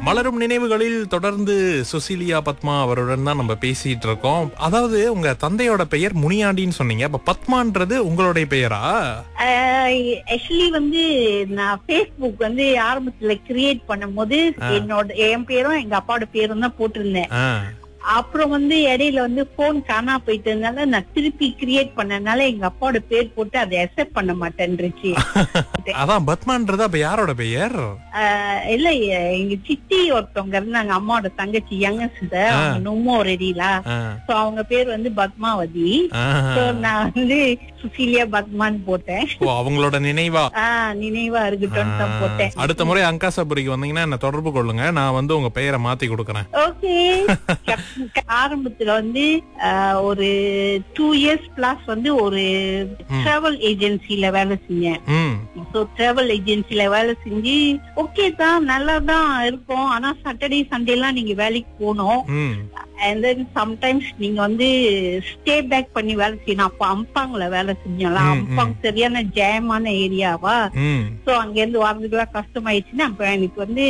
மலரும் நினைவுகளில் தொடர்ந்து சுசீலியா பத்மா அவருடன் தான் நம்ம பேசிட்டு இருக்கோம் அதாவது உங்க தந்தையோட பெயர் முனியாண்டின்னு சொன்னீங்க அப்ப பத்மான்றது உங்களுடைய பெயரா ஆக்சுவலி வந்து நான் Facebook வந்து ஆரம்பத்துல கிரியேட் பண்ணும்போது என்னோட என் பேரும் எங்க அப்பாவோட பேரும் தான் போட்டிருந்தேன் ஆ. அப்புறம் வந்து இடையில வந்து போன் காணா போயிட்டதுனால நான் திருப்பி கிரியேட் பண்ணனால எங்க அப்பாவோட பேர் போட்டு அதை அக்செப்ட் பண்ண மாட்டேன்ருச்சு அதான் பத்மான்றது அப்ப யாரோட பெயர் ஆஹ் இல்ல எ- எங்க சித்தி ஒருத்தவங்க இருந்தாங்க அம்மாவோட தங்கச்சி யங்கஸ்ட் அவங்க நொம்மோ ரெடிலா ஆ. சோ அவங்க பேர் வந்து பத்மாவதி ஆஹா. சோ நான் வந்து சுசீலியா பத்மான்னு போட்டேன் ஓ அவங்களோட நினைவா ஆஹ் நினைவா இருக்கட்டும்னு தான் போட்டேன் அடுத்த முறை அங்காசபுரிக்கு வந்தீங்கன்னா என்ன தொடர்பு கொள்ளுங்க நான் வந்து உங்க பெயரை மாத்தி கொடுக்கறேன் ஓகே ஆரம்பத்துல வந்து ஆஹ், ஒரு டூ இயர்ஸ் பிளஸ் வந்து ஒரு டிராவல் ஏஜென்சில வேலை செஞ்சேன் ம் ஸோ டிராவல் ஏஜென்சில வேலை செஞ்சு ஓகே தான் நல்லா தான் இருக்கும் ஆனா சாட்டர்டே சண்டே எல்லாம் நீங்க வேலைக்கு போகணும் ம் அண்ட் தென் சம்டைம்ஸ் நீங்க வந்து ஸ்டே பேக் பண்ணி வேலை செய்யணும் அப்ப அம்பாங்ல வேலை செஞ்சோம்ல ம், அம்பாங் சரியான ஜெயமான ஏரியாவா ம் சோ அங்க இருந்து வரதுக்குலாம் கஷ்டமாயிடுச்சுன்னா அப்ப எனக்கு வந்து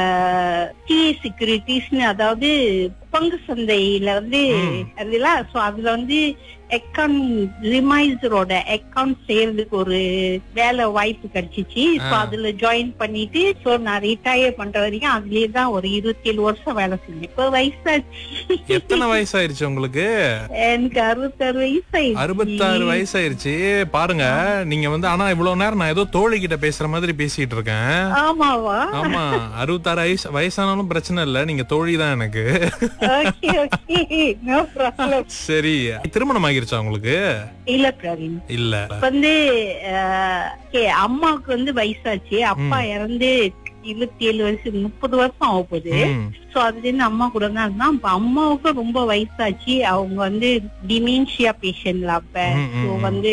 டி செக்யூரிட்டிஸ்னு அதாவது பங்கு சந்தையில வந்து அதெல்லாம் சோ அதுல வந்து அக்கௌண்ட் ரிமைசரோட அக்கௌண்ட் செய்யறதுக்கு ஒரு வேலை வாய்ப்பு கிடைச்சிச்சு சோ ஆ. அதுல ஜாயின் பண்ணிட்டு சோ நான் ரிட்டையர் பண்ற வரைக்கும் அதுலயே தான் ஒரு இருபத்தி ஏழு வருஷம் வேலை செஞ்சேன் இப்ப வயசாச்சு எத்தனை வயசாயிருச்சு உங்களுக்கு எனக்கு அறுபத்தாறு வயசாயிடுச்சு அறுபத்தாறு வயசாயிருச்சு பாருங்க நீங்க வந்து ஆனா இவ்வளவு நேரம் நான் ஏதோ தோழி கிட்ட பேசுற மாதிரி பேசிட்டு இருக்கேன் ஆமாவா ஆமா அறுபத்தாறு வயசு வயசானாலும் பிரச்சனை இல்ல நீங்க தோழி தான் எனக்கு ஓகே ஓகே நோ ப்ராப்ளம் சரி திருமணம் ஆகிருச்சா உங்களுக்கு இல்ல பிரவீன் இல்ல இப்ப வந்து அஹ், okay, அம்மாவுக்கு வந்து வயசாச்சு அப்பா இறந்து இருபத்தி ஏழு வருஷம் முப்பது வருஷம் ஆக போகுது ம், சோ அதுல இருந்து அம்மா கூட தான் இருந்தான் இப்ப அம்மாவுக்கு ரொம்ப வயசாச்சு அவங்க வந்து டிமென்ஷியா பேஷண்ட்ல அப்ப ம், ம், சோ ம். வந்து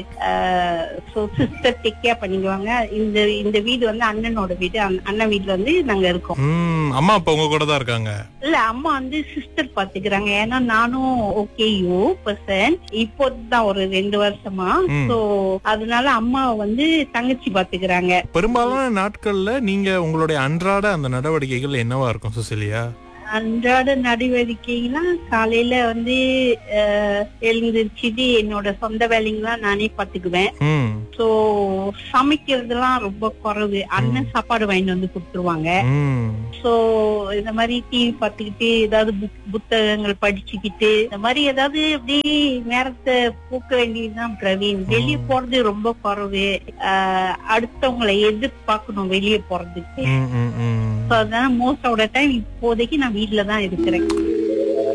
சோ சிஸ்டர் டேக் கேர் பண்ணிக்குவாங்க இந்த இந்த வீடு வந்து அண்ணனோட வீடு அண்ண- அண்ணன் வீட்டுல வந்து நாங்க இருக்கோம் ம், அம்மா அப்பா உங்க கூட தான் இருக்காங்க இல்ல அம்மா வந்து சிஸ்டர் பாத்துக்கிறாங்க ஏன்னா நானும் ஓகே யூ பர்சன் இப்போதான் ஒரு ரெண்டு வருஷமா ம். சோ அதனால அம்மா வந்து தங்கச்சி பாத்துக்கிறாங்க பெரும்பாலான நாட்கள்ல நீங்க உங்களுடைய அன்றாட அந்த நடவடிக்கைகள் என்னவா இருக்கும் சுசிலியா அன்றாட நடவடிக்கைலாம் காலையில வந்து அஹ், எழுந்திருச்சுட்டு என்னோட சொந்த வேலைங்கெல்லாம் நானே பாத்துக்குவேன் ம் சோ சமைக்கிறதுலாம் ரொம்ப குறைவு அண்ணன் சாப்பாடு வாங்கிட்டு வந்து கொடுத்துருவாங்க ம் சோ இந்த மாதிரி டிவி பார்த்துக்கிட்டு ஏதாவது புக் புத்தகங்கள் படிச்சுக்கிட்டு இந்த மாதிரி ஏதாவது அப்படியே நேரத்தை போக்க வேண்டியதுதான் பிரவீன் வெளியே போறது ரொம்ப குறைவு ஆஹ் அடுத்தவங்களை எதிர்பார்க்கணும் வெளியே போறதுக்கு ம் ம் ம் சோ அதனால மோஸ்ட் ஆஃப் டைம் இப்போதைக்கு நான் வீட்ல தான் இருக்கிறேன்